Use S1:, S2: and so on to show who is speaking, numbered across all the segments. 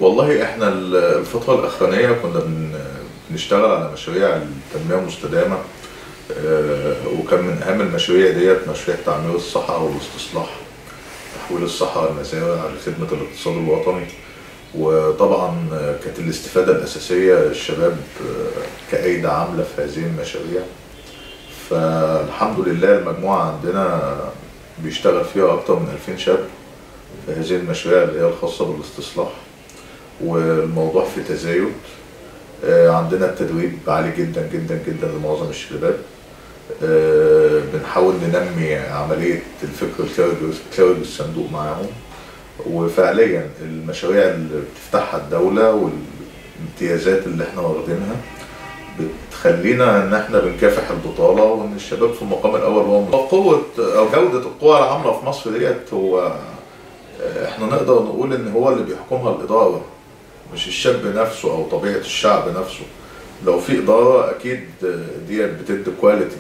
S1: والله احنا ال- الفترة الأخرانية كنا بن- بنشتغل على مشاريع التنمية المستدامة آه، وكان من أهم المشاريع ديت مشاريع تعمير الصحراء والاستصلاح تحويل الصحراء المزارع لخدمة الاقتصاد الوطني وطبعا آه، كانت الاستفادة الأساسية الشباب آه، كأيدي عاملة في هذه المشاريع فالحمد لله المجموعة عندنا بيشتغل فيها أكتر من 2000 شاب في هذه المشاريع اللي هي الخاصة بالاستصلاح والموضوع في تزايد آه، عندنا التدريب عالي جدا جدا جدا لمعظم الشباب آه، بنحاول ننمي عملية الفكر الخارج خارج الصندوق معاهم وفعليا المشاريع اللي بتفتحها الدولة والامتيازات اللي احنا واخدينها بتخلينا ان احنا بنكافح البطالة وان الشباب في المقام الاول هو قوة او جودة القوى العاملة في مصر ديت هو احنا نقدر نقول ان هو اللي بيحكمها الاداره مش الشاب نفسه او طبيعه الشعب نفسه لو في اداره اكيد ديت بتدي كواليتي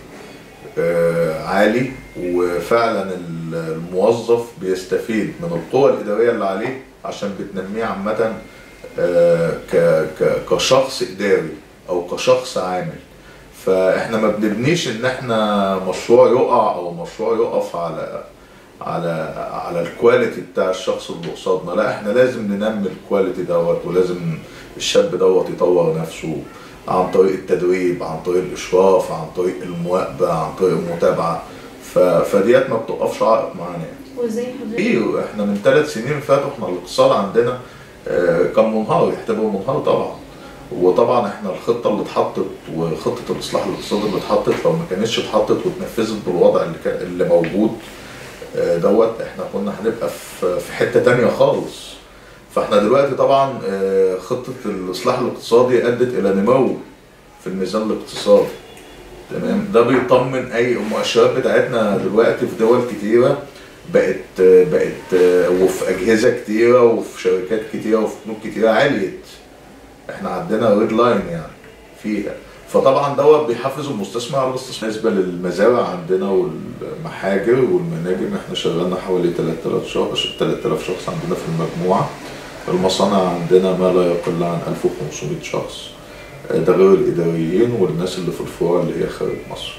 S1: آه، عالي وفعلا الموظف بيستفيد من القوة الإدارية اللي عليه عشان بتنميه عامة آه، ك- ك- كشخص إداري أو كشخص عامل فإحنا ما بنبنيش إن إحنا مشروع يقع أو مشروع يقف على على على الكواليتي بتاع الشخص اللي قصادنا لا احنا لازم ننمي الكواليتي دوت ولازم الشاب دوت يطور نفسه عن طريق التدريب عن طريق الاشراف عن طريق المواكبه عن طريق المتابعه ف... فديت ما بتقفش عائق معانا يعني.
S2: وازاي حضرتك
S1: ايه احنا من ثلاث سنين فاتوا احنا الاقتصاد عندنا آه، كان منهار يعتبر منهار طبعا وطبعا احنا الخطه اللي اتحطت وخطه الاصلاح الاقتصادي اللي اتحطت لو ما كانتش اتحطت واتنفذت بالوضع اللي كان اللي موجود آه، دوت احنا كنا هنبقى في في حته تانية خالص فاحنا دلوقتي طبعا آه، خطه الاصلاح الاقتصادي ادت الى نمو في الميزان الاقتصادي تمام ده بيطمن اي المؤشرات بتاعتنا دلوقتي في دول كتيره بقت بقت وفي اجهزه كتيره وفي شركات كتيره وفي بنوك كتيره عليت احنا عندنا ريد لاين يعني فيها فطبعا دوت بيحفز المستثمر على الاستثمار بالنسبه للمزارع عندنا والمحاجر والمناجم احنا شغلنا حوالي 3000 شخص 3000 شخص عندنا في المجموعه المصانع عندنا ما لا يقل عن 1500 شخص ده غير الاداريين والناس اللي في الفروع اللي هي خارج مصر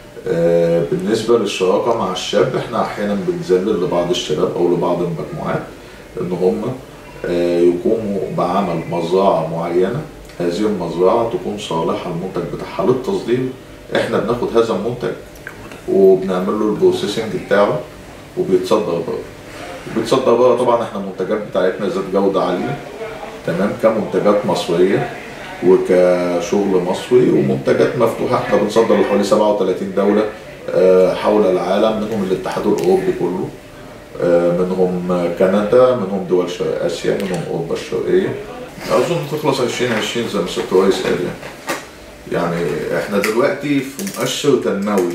S1: آه، بالنسبه للشراكه مع الشاب احنا احيانا بنذلل لبعض الشباب او لبعض المجموعات ان هم آه، يقوموا بعمل مزرعه معينه هذه المزرعه تكون صالحه المنتج بتاعها للتصدير احنا بناخد هذا المنتج وبنعمل له البروسيسنج بتاعه وبيتصدر بره وبيتصدر بره طبعا احنا المنتجات بتاعتنا ذات جوده عاليه تمام كمنتجات مصريه وكشغل مصري ومنتجات مفتوحه احنا بنصدر لحوالي 37 دوله آه، حول العالم منهم الاتحاد الاوروبي كله آه، منهم كندا منهم دول شرق اسيا منهم اوروبا الشرقيه اظن تخلص 2020 زي ما الست رئيس قال يعني يعني احنا دلوقتي في مؤشر تنموي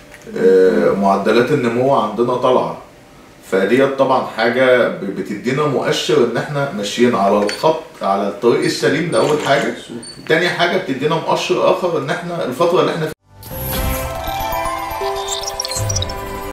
S1: آه، معدلات النمو عندنا طالعه فديت طبعا حاجه ب- بتدينا مؤشر ان احنا ماشيين على الخط على الطريق السليم ده اول حاجه تاني حاجه بتدينا مؤشر اخر ان احنا الفتره اللي احنا